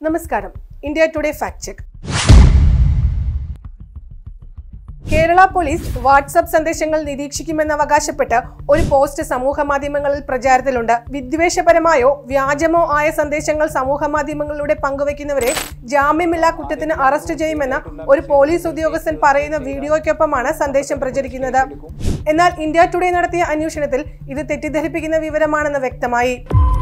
നമസ്കാരം India Today fact check Kerala police WhatsApp സന്ദേശങ്ങൾ നിരീക്ഷിക്കുമെന്ന് അവകാശപ്പെട്ട് ഒരു പോസ്റ്റ് സമൂഹ മാധ്യമങ്ങളിൽ പ്രചാരത്തിലുണ്ട് വിദ്വേഷപരമായോ വ്യാജമോ ആയ സന്ദേശങ്ങൾ സമൂഹ മാധ്യമങ്ങളിലൂടെ പങ്കുവയ്ക്കുന്നവരെ ജാമ്യമില്ലാ കുറ്റത്തിന് അറസ്റ്റ് ചെയ്യുമെന്ന് ഒരു പോലീസ് ഉദ്യോഗസ്ഥൻ പറയുന്ന വീഡിയോയ്ക്കൊപ്പമാണ് സന്ദേശം പ്രചരിക്കുന്നത് എന്നാൽ ഇന്ത്യ ടുഡേ നടത്തിയ അന്വേഷണത്തിൽ ഇത് തെറ്റിദ്ധരിപ്പിക്കുന്ന വിവരമാണെന്ന് വ്യക്തമായി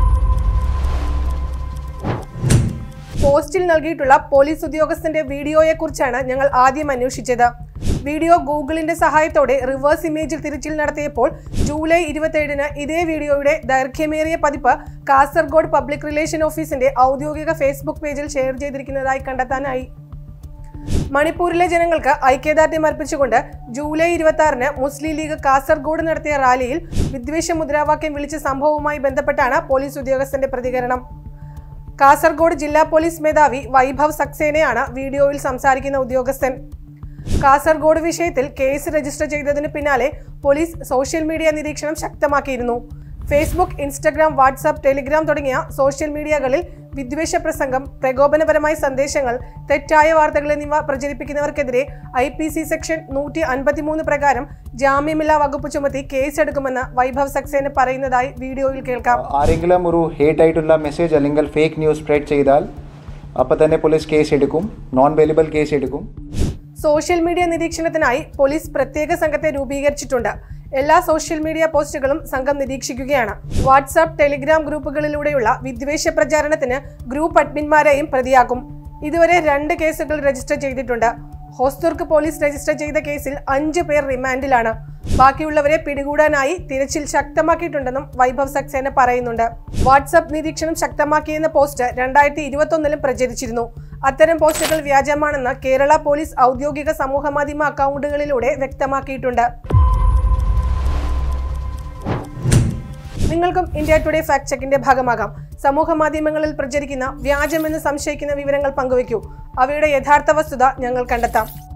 പോസ്റ്റിൽ നൽകിയിട്ടുള്ള പോലീസ് ഉദ്യോഗസ്ഥന്റെ വീഡിയോയെക്കുറിച്ചാണ് ഞങ്ങൾ ആദ്യം അന്വേഷിച്ചത് വീഡിയോ ഗൂഗിളിന്റെ സഹായത്തോടെ റിവേഴ്സ് ഇമേജിൽ തിരച്ചിൽ നടത്തിയപ്പോൾ ജൂലൈ ഇരുപത്തിയേഴിന് ഇതേ വീഡിയോയുടെ ദൈർഘ്യമേറിയ പതിപ്പ് കാസർഗോഡ് പബ്ലിക് റിലേഷൻ ഓഫീസിന്റെ ഔദ്യോഗിക ഫേസ്ബുക്ക് പേജിൽ ഷെയർ ചെയ്തിരിക്കുന്നതായി കണ്ടെത്താനായി മണിപ്പൂരിലെ ജനങ്ങൾക്ക് ഐക്യദാർഢ്യം അർപ്പിച്ചുകൊണ്ട് ജൂലൈ ഇരുപത്തി ആറിന് മുസ്ലിം ലീഗ് കാസർഗോഡ് നടത്തിയ റാലിയിൽ വിദ്വേഷ മുദ്രാവാക്യം വിളിച്ച സംഭവവുമായി ബന്ധപ്പെട്ടാണ് പോലീസ് ഉദ്യോഗസ്ഥന്റെ പ്രതികരണം കാസർഗോഡ് ജില്ലാ പോലീസ് മേധാവി വൈഭവ് സക്സേനയാണ് വീഡിയോയിൽ സംസാരിക്കുന്ന ഉദ്യോഗസ്ഥൻ കാസർഗോഡ് വിഷയത്തിൽ കേസ് രജിസ്റ്റർ ചെയ്തതിന് പിന്നാലെ പോലീസ് സോഷ്യൽ മീഡിയ നിരീക്ഷണം ശക്തമാക്കിയിരുന്നു ഫേസ്ബുക്ക് ഇൻസ്റ്റഗ്രാം വാട്സാപ്പ് ടെലിഗ്രാം തുടങ്ങിയ സോഷ്യൽ മീഡിയകളിൽ വിദ്വേഷ പ്രസംഗം പ്രകോപനപരമായ സന്ദേശങ്ങൾ തെറ്റായ വാർത്തകൾ എന്നിവ പ്രചരിപ്പിക്കുന്നവർക്കെതിരെ ഐ പി സി സെക്ഷൻ നൂറ്റി അൻപത്തിമൂന്ന് പ്രകാരം ജാമ്യമില്ലാ വകുപ്പ് ചുമത്തി കേസെടുക്കുമെന്ന് വൈഭവ് സക്സേന പറയുന്നതായി വീഡിയോയിൽ കേൾക്കാം ആരെങ്കിലും ഒരു ഹേറ്റ് ആയിട്ടുള്ള മെസ്സേജ് അല്ലെങ്കിൽ ഫേക്ക് ന്യൂസ് സ്പ്രെഡ് ചെയ്താൽ അപ്പോൾ തന്നെ പോലീസ് കേസ് എടുക്കും നോൺ വെലിബിൾ കേസ് എടുക്കും സോഷ്യൽ മീഡിയ നിരീക്ഷണത്തിനായി പോലീസ് പ്രത്യേക സംഘത്തെ രൂപീകരിച്ചിട്ടുണ്ട് എല്ലാ സോഷ്യൽ മീഡിയ പോസ്റ്റുകളും സംഘം നിരീക്ഷിക്കുകയാണ് വാട്സാപ്പ് ടെലിഗ്രാം ഗ്രൂപ്പുകളിലൂടെയുള്ള വിദ്വേഷ പ്രചാരണത്തിന് ഗ്രൂപ്പ് അഡ്മിന്മാരെയും പ്രതിയാക്കും ഇതുവരെ രണ്ട് കേസുകൾ രജിസ്റ്റർ ചെയ്തിട്ടുണ്ട് ഹോസ്തുർക്ക് പോലീസ് രജിസ്റ്റർ ചെയ്ത കേസിൽ അഞ്ച് പേർ റിമാൻഡിലാണ് ബാക്കിയുള്ളവരെ പിടികൂടാനായി തിരച്ചിൽ ശക്തമാക്കിയിട്ടുണ്ടെന്നും വൈഭവ് സക്സേന പറയുന്നുണ്ട് വാട്സാപ്പ് നിരീക്ഷണം ശക്തമാക്കിയെന്ന പോസ്റ്റ് രണ്ടായിരത്തി ഇരുപത്തൊന്നിലും പ്രചരിച്ചിരുന്നു അത്തരം പോസ്റ്റുകൾ വ്യാജമാണെന്ന് കേരള പോലീസ് ഔദ്യോഗിക സമൂഹമാധ്യമ അക്കൗണ്ടുകളിലൂടെ വ്യക്തമാക്കിയിട്ടുണ്ട് നിങ്ങൾക്കും ഇന്ത്യ ടുഡേ ഫാക്ട് ചെക്കിന്റെ ഭാഗമാകാം സമൂഹ മാധ്യമങ്ങളിൽ പ്രചരിക്കുന്ന വ്യാജമെന്ന് സംശയിക്കുന്ന വിവരങ്ങൾ പങ്കുവയ്ക്കൂ അവയുടെ യഥാർത്ഥ വസ്തുത ഞങ്ങൾ കണ്ടെത്താം